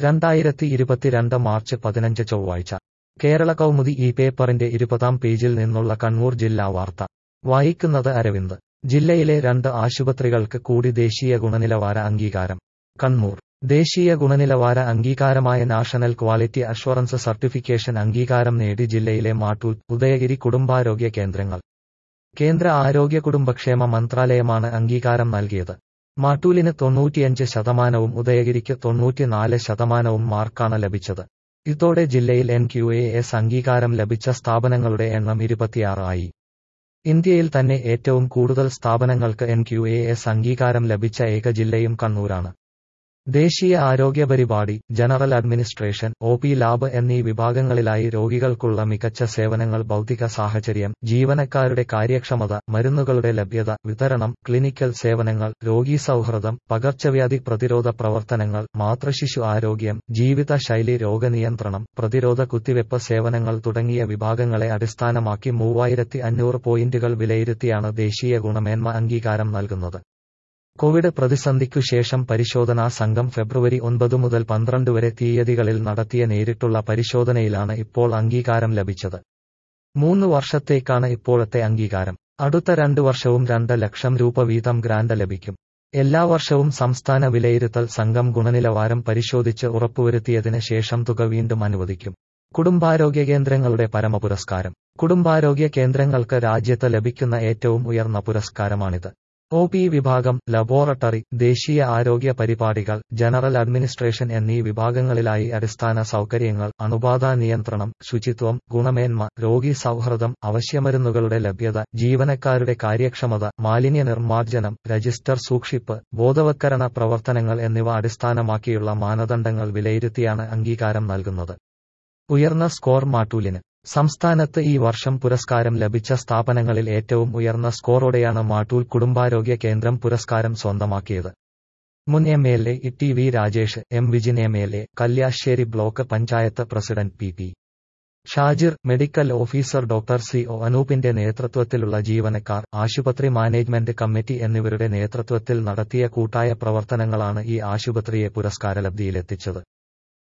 രണ്ടായിരത്തി ഇരുപത്തിരണ്ട് മാർച്ച് പതിനഞ്ച് ചൊവ്വാഴ്ച കേരള കൗമുദി ഈ പേപ്പറിന്റെ ഇരുപതാം പേജിൽ നിന്നുള്ള കണ്ണൂർ ജില്ലാ വാർത്ത വായിക്കുന്നത് അരവിന്ദ് ജില്ലയിലെ രണ്ട് ആശുപത്രികൾക്ക് കൂടി ദേശീയ ഗുണനിലവാര അംഗീകാരം കണ്ണൂർ ദേശീയ ഗുണനിലവാര അംഗീകാരമായ നാഷണൽ ക്വാളിറ്റി അഷ്വറൻസ് സർട്ടിഫിക്കേഷൻ അംഗീകാരം നേടി ജില്ലയിലെ മാട്ടൂൽ ഉദയഗിരി കുടുംബാരോഗ്യ കേന്ദ്രങ്ങൾ കേന്ദ്ര ആരോഗ്യ കുടുംബക്ഷേമ മന്ത്രാലയമാണ് അംഗീകാരം നൽകിയത് മാട്ടൂലിന് തൊണ്ണൂറ്റിയഞ്ച് ശതമാനവും ഉദയഗിരിക്ക് തൊണ്ണൂറ്റിനാല് ശതമാനവും മാർക്കാണ് ലഭിച്ചത് ഇതോടെ ജില്ലയിൽ എൻ ക്യു എ എസ് അംഗീകാരം ലഭിച്ച സ്ഥാപനങ്ങളുടെ എണ്ണം ഇരുപത്തിയാറ് ആയി ഇന്ത്യയിൽ തന്നെ ഏറ്റവും കൂടുതൽ സ്ഥാപനങ്ങൾക്ക് എൻ ക്യു എ എസ് അംഗീകാരം ലഭിച്ച ഏക ജില്ലയും കണ്ണൂരാണ് ദേശീയ ആരോഗ്യ പരിപാടി general administration O P lab എന്നീ വിഭാഗങ്ങളിലായി രോഗികൾക്കുള്ള മികച്ച സേവനങ്ങൾ ഭൗതിക സാഹചര്യം ജീവനക്കാരുടെ കാര്യക്ഷമത മരുന്നുകളുടെ ലഭ്യത വിതരണം ക്ലിനിക്കൽ സേവനങ്ങൾ രോഗീ സൗഹൃദം പകർച്ചവ്യാധി പ്രതിരോധ പ്രവർത്തനങ്ങൾ മാതൃശിശു ആരോഗ്യം ജീവിതശൈലി രോഗനിയന്ത്രണം പ്രതിരോധ കുത്തിവെപ്പ് സേവനങ്ങൾ തുടങ്ങിയ വിഭാഗങ്ങളെ അടിസ്ഥാനമാക്കി മൂവായിരത്തി അഞ്ഞൂറ് പോയിന്റുകൾ വിലയിരുത്തിയാണ് ദേശീയ ഗുണമേന്മ അംഗീകാരം നൽകുന്നത് കോവിഡ് പ്രതിസന്ധിക്കു ശേഷം പരിശോധനാ സംഘം ഫെബ്രുവരി ഒൻപത് മുതൽ പന്ത്രണ്ട് വരെ തീയതികളിൽ നടത്തിയ നേരിട്ടുള്ള പരിശോധനയിലാണ് ഇപ്പോൾ അംഗീകാരം ലഭിച്ചത് മൂന്ന് വർഷത്തേക്കാണ് ഇപ്പോഴത്തെ അംഗീകാരം അടുത്ത രണ്ട് വർഷവും രണ്ട് ലക്ഷം രൂപ വീതം ഗ്രാന്റ് ലഭിക്കും എല്ലാ വർഷവും സംസ്ഥാന വിലയിരുത്തൽ സംഘം ഗുണനിലവാരം പരിശോധിച്ച് ഉറപ്പുവരുത്തിയതിന് ശേഷം തുക വീണ്ടും അനുവദിക്കും കുടുംബാരോഗ്യ കേന്ദ്രങ്ങളുടെ പരമപുരസ്കാരം കുടുംബാരോഗ്യ കേന്ദ്രങ്ങൾക്ക് രാജ്യത്ത് ലഭിക്കുന്ന ഏറ്റവും ഉയർന്ന പുരസ്കാരമാണിത് ഒ പി വിഭാഗം ലബോറട്ടറി ദേശീയ ആരോഗ്യ പരിപാടികൾ ജനറൽ അഡ്മിനിസ്ട്രേഷൻ എന്നീ വിഭാഗങ്ങളിലായി അടിസ്ഥാന സൗകര്യങ്ങൾ അണുബാധ നിയന്ത്രണം ശുചിത്വം ഗുണമേന്മ രോഗി സൗഹൃദം അവശ്യമരുന്നുകളുടെ ലഭ്യത ജീവനക്കാരുടെ കാര്യക്ഷമത മാലിന്യ നിർമ്മാർജ്ജനം രജിസ്റ്റർ സൂക്ഷിപ്പ് ബോധവത്കരണ പ്രവർത്തനങ്ങൾ എന്നിവ അടിസ്ഥാനമാക്കിയുള്ള മാനദണ്ഡങ്ങൾ വിലയിരുത്തിയാണ് അംഗീകാരം നൽകുന്നത് ഉയർന്ന സ്കോർ മാട്ടൂലിന് സംസ്ഥാനത്ത് ഈ വർഷം പുരസ്കാരം ലഭിച്ച സ്ഥാപനങ്ങളിൽ ഏറ്റവും ഉയർന്ന സ്കോറോടെയാണ് മാട്ടൂൽ കുടുംബാരോഗ്യ കേന്ദ്രം പുരസ്കാരം സ്വന്തമാക്കിയത് മുൻ M L A T V Rajesh M Vijin M L A Kalliasseri block panchayat president P P Shajir medical officer doctor C O അനൂപിന്റെ നേതൃത്വത്തിലുള്ള ജീവനക്കാർ ആശുപത്രി മാനേജ്മെന്റ് കമ്മിറ്റി എന്നിവരുടെ നേതൃത്വത്തിൽ നടത്തിയ കൂട്ടായ പ്രവർത്തനങ്ങളാണ് ഈ ആശുപത്രിയെ പുരസ്കാരലബ്ധിയിലെത്തിച്ചത്